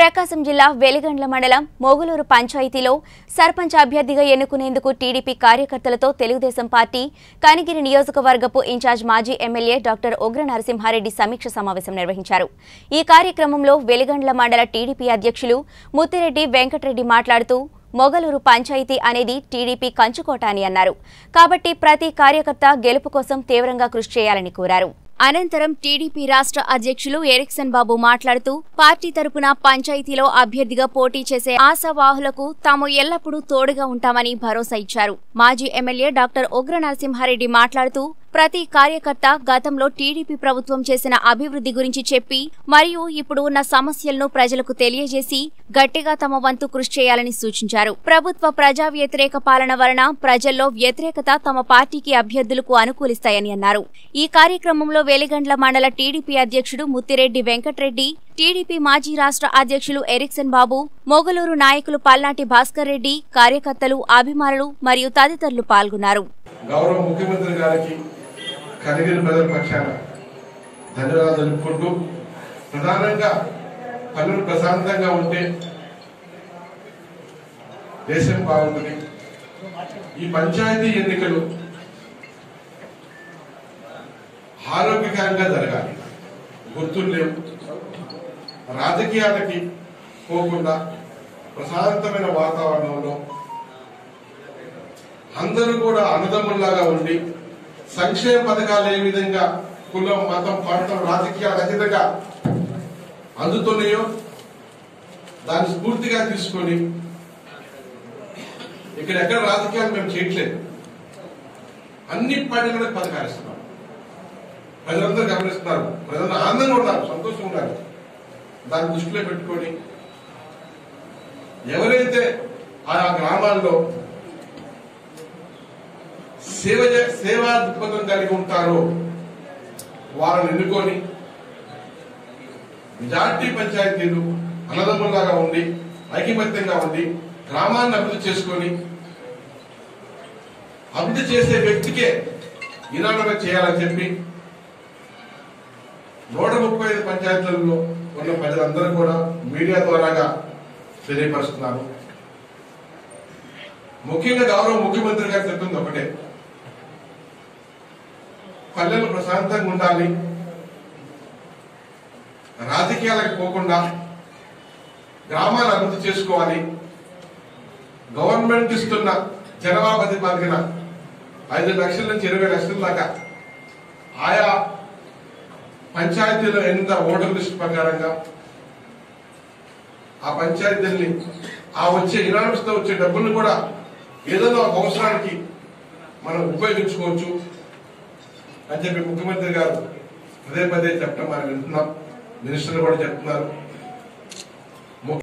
ప్రకాశం జిల్లా వెలిగండ్ల మండలం మోగులూరు పంచాయతీలో సర్పంచ్ అభ్యర్థిగా ఎన్నుకునేందుకు టీడీపీ కార్యకర్తలతో తెలుగుదేశం పార్టీ కనిగిరి నియోజకవర్గపు ఇన్ఛార్జ్ మాజీ ఎమ్మెల్యే డాక్టర్ ఉగ్ర నరసింహారెడ్డి సమీక్ష సమావేశం నిర్వహించారు ఈ కార్యక్రమంలో వెలిగండ్ల మండల టీడీపీ అధ్యక్షులు ముత్తిరెడ్డి వెంకటరెడ్డి మాట్లాడుతూ మొగలూరు పంచాయతీ అనేది టీడీపీ కంచుకోట అని అన్నారు కాబట్టి ప్రతి కార్యకర్త గెలుపు కోసం తీవ్రంగా కృషి చేయాలని కోరారు అనంతరం టీడీపీ రాష్ట్ర అధ్యక్షులు ఎరిక్సన్ బాబు మాట్లాడుతూ పార్టీ తరపున పంచాయతీలో అభ్యర్థిగా పోటీ చేసే ఆశావాహులకు తాము ఎల్లప్పుడూ తోడుగా ఉంటామని భరోసా ఇచ్చారు మాజీ ఎమ్మెల్యే డాక్టర్ ఉగ్ర నరసింహారెడ్డి మాట్లాడుతూ ప్రతి కార్యకర్త గతంలో టీడీపీ ప్రభుత్వం చేసిన అభివృద్ధి గురించి చెప్పి మరియు ఇప్పుడు ఉన్న సమస్యలను ప్రజలకు తెలియజేసి గట్టిగా తమ వంతు కృషి చేయాలని సూచించారు ప్రభుత్వ ప్రజా వ్యతిరేక పాలన వలన ప్రజల్లో వ్యతిరేకత తమ పార్టీకి అభ్యర్థులకు అనుకూలిస్తాయని అన్నారు ఈ కార్యక్రమంలో వెలిగండ్ల మండల టీడీపీ అధ్యక్షుడు ముత్తిరెడ్డి వెంకటరెడ్డి టీడీపీ మాజీ రాష్ట్ర అధ్యక్షులు ఎరిక్సన్ బాబు మొగలూరు నాయకులు పల్నాటి భాస్కర్ రెడ్డి కార్యకర్తలు అభిమానులు మరియు తదితరులు పాల్గొన్నారు గౌరవ ముఖ్యమంత్రి గారికి కనిగిరి ప్రజల పక్షాన ధన్యవాదాలు తెలుపుకుంటూ ప్రధానంగా పనులు ప్రశాంతంగా ఉంటే దేశం బాగుంటుంది ఈ పంచాయతీ ఎన్నికలు ఆరోగ్యకరంగా జరగాలి గుర్తులు లేవు రాజకీయాలకి పోకుండా ప్రశాంతమైన వాతావరణంలో అందరూ కూడా అన్నదమ్ముల్లాగా ఉండి సంక్షేమ పథకాలు ఏ విధంగా కులం మతం ప్రాంతం రాజకీయాలు అతీతంగా అందుతున్నాయో దాన్ని స్ఫూర్తిగా తీసుకొని ఇక్కడ ఎక్కడ రాజకీయాలు మేము చేయట్లేదు అన్ని పార్టీలకు పథకాలు ఇస్తున్నాం ప్రజలందరూ గమనిస్తున్నారు ప్రజలందరూ ఆనందంగా ఉన్నారు సంతోషంగా ఉన్నారు దాన్ని దృష్టిలో పెట్టుకొని ఎవరైతే ఆయా గ్రామాల్లో సేవ చే- సేవా దృక్పథం కలిగి ఉంటారో వారిని ఎన్నుకొని మెజార్టీ పంచాయతీలు అన్నదమ్ములాగా ఉండి ఐకమత్యంగా ఉండి గ్రామాన్ని అభివృద్ధి చేసుకొని అభివృద్ధి చేసే వ్యక్తికే ఈనాడుగా చేయాలని చెప్పి నూట ముప్పై ఐదు పంచాయతీలలో ఉన్న ప్రజలందరూ కూడా మీడియా ద్వారాగా తెలియపరుస్తున్నారు ముఖ్యంగా గౌరవ ముఖ్యమంత్రి గారు చెప్తుంది ఒకటే పల్లెలు ప్రశాంతంగా ఉండాలి రాజకీయాలకు పోకుండా గ్రామాలు అభివృద్ధి చేసుకోవాలి గవర్నమెంట్ ఇస్తున్న జనాభా ప్రతిపాదికన ఐదు లక్షల నుంచి ఇరవై లక్షల దాకా ఆయా పంచాయతీలో ఎంత ఓటర్ లిస్ట్ ప్రకారంగా ఆ పంచాయతీల్ని ఆ వచ్చే ఇనానమ్స్ తో వచ్చే డబ్బుల్ని కూడా ఏదైనా ఒక అవసరానికి మనం ఉపయోగించుకోవచ్చు అని చెప్పి ముఖ్యమంత్రి గారు పదే పదే చెప్పడం మనం వింటున్నాం మినిస్టర్లు కూడా చెప్తున్నారు